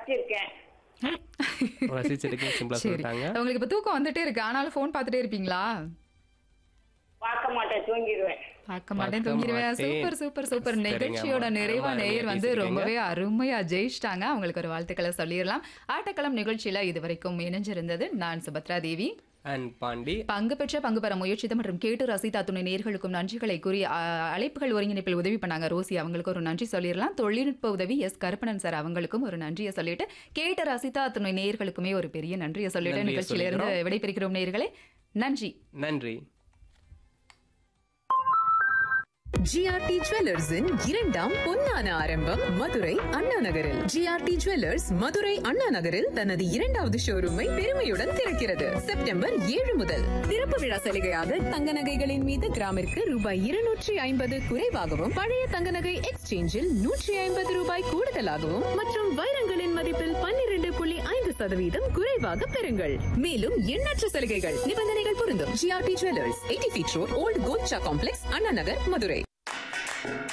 ரசிச்சிருக்கேன் ரசிச்சிருக்கேன் சிம்பிளா சரி சொல்லிட்டாங்க உங்களுக்கு இப்ப தூக்கம் வந்துட்டே இருக்கு ஆனாலும் ஃபோன் பார்த்துட்டே இருப்பீங்களா பார்க்க மாட்டேன் தூங்கிடுவேன் பார்க்க மாட்டேன் பார்க்க தூங்கிடுவேன் மாட்டேன். சூப்பர் சூப்பர் சூப்பர் சரிங்க, நிகழ்ச்சியோட அம்மா. நிறைவா ரொம்ப நேயர் அருமையா வந்து பேசிருக்கீங்க. ரொம்பவே அருமையா ஜெயிச்சிட்டாங்க அவங்களுக்கு ஒரு வாழ்த்துக்களை சொல்லிடலாம் ஆட்டக்களம் நிகழ்ச்சியில இதுவரைக்கும் இணைஞ்சிருந்தது நான் சுபத்ரா தேவி அண்ட் பாண்டி பங்கு பெற்ற பங்கு பெற முயற்சித்த மற்றும் கேட்டு ரசித்தா துணை நேர்களுக்கும் நன்றிகளை கூறி அ, அழைப்புகள் ஒருங்கிணைப்பில் உதவி பண்ணாங்க ரோசி அவங்களுக்கு ஒரு நன்றி சொல்லிடலாம் தொழில்நுட்ப உதவி எஸ் கருப்பணன் சார் அவங்களுக்கும் ஒரு நன்றியை சொல்லிட்டு கேட்டு ரசித்தா துணை நேர்களுக்குமே ஒரு பெரிய நன்றியை சொல்லிட்டு நன்றியை நிகழ்ச்சியில இருந்து சொல்லிக்கிறோம். விடைபெறுகிறோம் நேயர்களே நன்றி நன்றி ஜிஆர்டி ஜுவல்லர்ஸின் இரண்டாம் பொன்னான ஆரம்பம் மதுரை அண்ணா நகரில் ஜிஆர்டி ஜுவல்லர்ஸ் மதுரை அண்ணா நகரில் தனது இரண்டாவது ஷோரூமை பெருமையுடன் திறக்கிறது செப்டம்பர் ஏழு முதல் திறப்பு விழா சலுகையாக தங்க நகைகளின் மீது கிராமிற்கு ரூபாய் இருநூற்றி ஐம்பது குறைவாகவும் பழைய தங்க நகை எக்ஸ்சேஞ்சில் நூற்றி ஐம்பது ரூபாய் கூடுதலாகவும் மற்றும் வைரங்களின் மதிப்பில் பன்னிரண்டு புள்ளி ஐந்து சதவீதம் குறைவாக பெறுங்கள் மேலும் எண்ணற்ற சலுகைகள் நிபந்தனைகள் பொருந்தும் GRT jewellers eighty feet road old Kolcha complex Anna Nagar Madurai